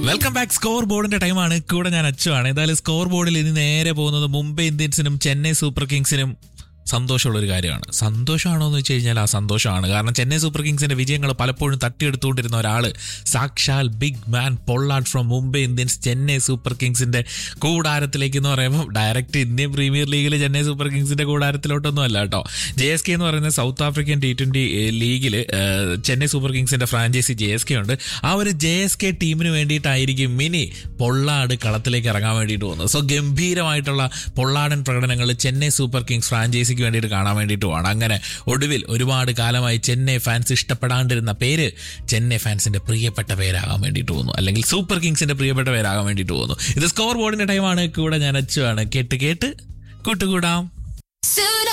welcome back score ബോർഡിന്റെ ടൈമാണ് കൂടെ ഞാൻ അച്ചുവാണ് ഏതായാലും സ്കോർ ബോർഡിൽ ഇനി നേരെ പോകുന്നത് മുംബൈ ഇന്ത്യൻസിനും ചെന്നൈ സൂപ്പർ കിങ്സിനും സന്തോഷമുള്ള ഒരു കാര്യമാണ് സന്തോഷമാണോ എന്ന് വെച്ച് കഴിഞ്ഞാൽ ആ സന്തോഷമാണ് കാരണം ചെന്നൈ സൂപ്പർ കിങ്സിന്റെ വിജയങ്ങൾ പലപ്പോഴും തട്ടിയെടുത്തുകൊണ്ടിരുന്ന ഒരാള് സാക്ഷാൽ big man Pollard from Mumbai Indians Chennai super കിങ്സിന്റെ കൂടാരത്തിലേക്ക് എന്ന് പറയുമ്പോൾ ഡയറക്റ്റ് ഇന്ത്യൻ പ്രീമിയർ ലീഗിൽ ചെന്നൈ സൂപ്പർ കിങ്സിന്റെ കൂടാരത്തിലോട്ടൊന്നും അല്ല കേട്ടോ ജെ എസ് കെ എന്ന് പറയുന്ന സൗത്ത് ആഫ്രിക്കൻ ടി ട്വന്റി ലീഗിൽ ചെന്നൈ സൂപ്പർ കിങ്സിന്റെ ഫ്രാഞ്ചൈസി ജെ എസ് കെ ഉണ്ട് ആ ഒരു ജെ എസ് കെ ടീമിന് വേണ്ടിയിട്ടായിരിക്കും മിനി പൊള്ളാട് കളത്തിലേക്ക് ഇറങ്ങാൻ വേണ്ടിയിട്ട് പോകുന്നത് സോ ഗംഭീരമായിട്ടുള്ള പൊള്ളാടൻ പ്രകടനങ്ങൾ ചെന്നൈ സൂപ്പർ കിങ്സ് ഫ്രാഞ്ചൈസിക്ക് വേണ്ടിയിട്ട് കാണാൻ വേണ്ടിയിട്ടുമാണ് അങ്ങനെ ഒടുവിൽ ഒരുപാട് കാലമായി ചെന്നൈ ഫാൻസ് ഇഷ്ടപ്പെടാണ്ടിരുന്ന പേര് ചെന്നൈ ഫാൻസിന്റെ പ്രിയപ്പെട്ട പേരാകാൻ വേണ്ടിയിട്ട് പോകുന്നു അല്ലെങ്കിൽ സൂപ്പർ കിങ്സിന്റെ പ്രിയപ്പെട്ട പേരാകാൻ വേണ്ടിയിട്ട് പോകുന്നു ഇത് സ്കോർ ബോർഡിന്റെ ടൈമാണ് കൂടെ ഞാൻ അച്ചുവാണ് കേട്ട് കേട്ട് കൂട്ടുകൂടാം Suit